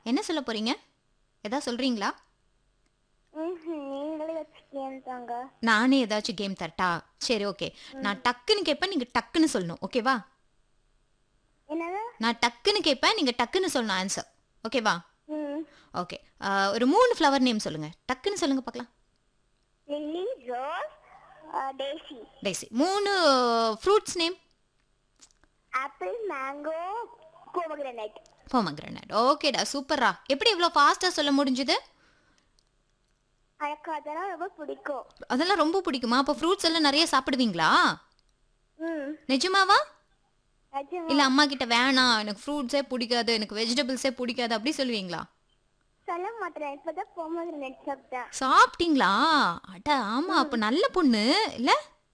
என்ன சொல்ல போறீங்க ஏதாவது சொல்றீங்களா ம்ஹும், நீங்களே வச்சு கேம் தாங்க நானே ஏதாச்சும் கேம் தரட்டா சரி ஓகே நான் டக்குன்னு கேட்பேன் நீங்க டக்குன்னு சொல்லணும் ஓகேவா என்னது நான் டக்குன்னு கேட்பேன் நீங்க டக்குன்னு சொல்லணும் ஆன்சர் ஓகேவா ம் ஓகே ஒரு மூணு ஃப்ளவர் நேம் சொல்லுங்க டக்குன்னு சொல்லுங்க பார்க்கலாம் லில்லி ரோஸ் டேசி டேசி மூணு fruits name apple mango pomegranate pomegranate ஓகேடா சூப்பர்ரா எப்படி இவ்வளோ ஃபாஸ்ட்டாக சொல்ல முடிஞ்சுது எனக்கு அதெல்லாம் ரொம்ப பிடிக்கும் அதெல்லாம் ரொம்ப பிடிக்குமா அப்போ ஃப்ரூட்ஸ் எல்லாம் நிறைய சாப்பிடுவீங்களா ம் நிஜமாவா நிஜமா இல்லை அம்மா கிட்ட வேணாம் எனக்கு ஃப்ரூட்ஸே பிடிக்காது எனக்கு வெஜிடபிள்ஸே பிடிக்காது அப்படி சொல்லுவீங்களா சொல்ல மாட்டேன் இப்பதான் போமகிரனைட் சாப்பிட்டேன் சாப்பிட்டீங்களா அட ஆமா அப்போ நல்ல பொண்ணு இல்ல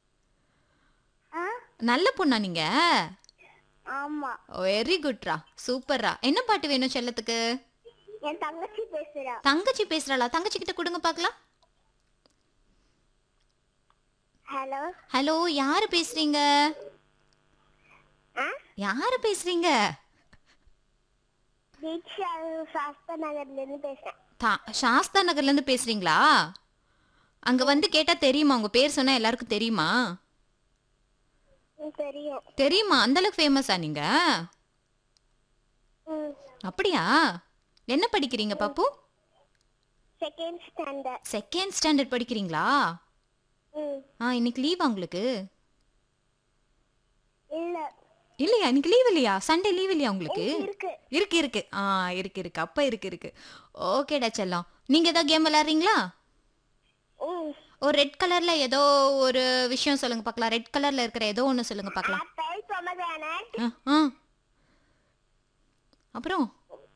ஆ நல்ல பொண்ணா நீங்க ஆமா வெரி குட்ரா சூப்பர்ரா என்ன பாட்டு வேணும் செல்லத்துக்கு என் தங்கச்சி பேசுறா தங்கச்சி பேசுறாளா தங்கச்சி கிட்ட கொடுங்க பார்க்கலாம் ஹலோ ஹலோ யாரு பேசுறீங்க ஆ யாரு பேசுறீங்க தீக்ஷா சாஸ்தா நகர்ல இருந்து பேசுறேன் தா- சாஸ்தா நகர்ல இருந்து பேசுறீங்களா அங்க வந்து கேட்டா தெரியுமா உங்க பேர் சொன்னா எல்லாருக்கும் தெரியுமா ம், தெரியும் தெரியுமா அந்த அளவுக்கு ஃபேமஸா நீங்க ம் அப்படியா என்ன படிக்கிறீங்க பாப்பு செகண்ட் ஸ்டாண்டர்ட் செகண்ட் ஸ்டாண்டர்ட் படிக்கிறீங்களா ம் ஆ இன்னைக்கு லீவா உங்களுக்கு இல்ல இல்லையா இன்னைக்கு லீவ் இல்லையா சண்டே லீவ் இல்லையா உங்களுக்கு இருக்கு இருக்கு இருக்கு ஆ இருக்கு இருக்கு அப்ப இருக்கு இருக்கு ஓகேடா செல்லம் நீங்க ஏதாவது கேம் விளையாடுறீங்களா ம் ஒரு ரெட் கலர்ல ஏதோ ஒரு விஷயம் சொல்லுங்க பார்க்கலாம் ரெட் கலர்ல இருக்கிற ஏதோ ஒன்று சொல்லுங்க பார்க்கலாம் ஆப்பிள் பொமகிரனைட் ஆ ஆ அப்புறம்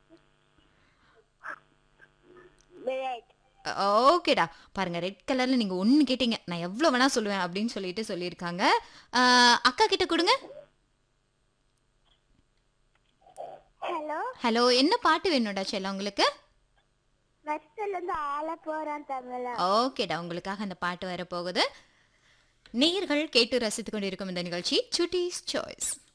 பிரெட் ஓகேடா பாருங்க ரெட் கலர்ல நீங்க ஒன்னு கேட்டீங்க நான் எவ்வளவு வேணா சொல்லுவேன் அப்படின்னு சொல்லிட்டு சொல்லியிருக்காங்க ஆ, அக்கா கிட்ட கொடுங்க ஹலோ ஹலோ என்ன பாட்டு வேணும்டா செல்லம் உங்களுக்கு ஃபர்ஸ்ட்ல இருந்து ஆள போறான் தமிழ ஓகேடா உங்களுக்காக அந்த பாட்டு வர போகுது நேயர்கள் கேட்டு ரசித்துக் கொண்டிருக்கும் இந்த நிகழ்ச்சி சுட்டீஸ் சாய்ஸ்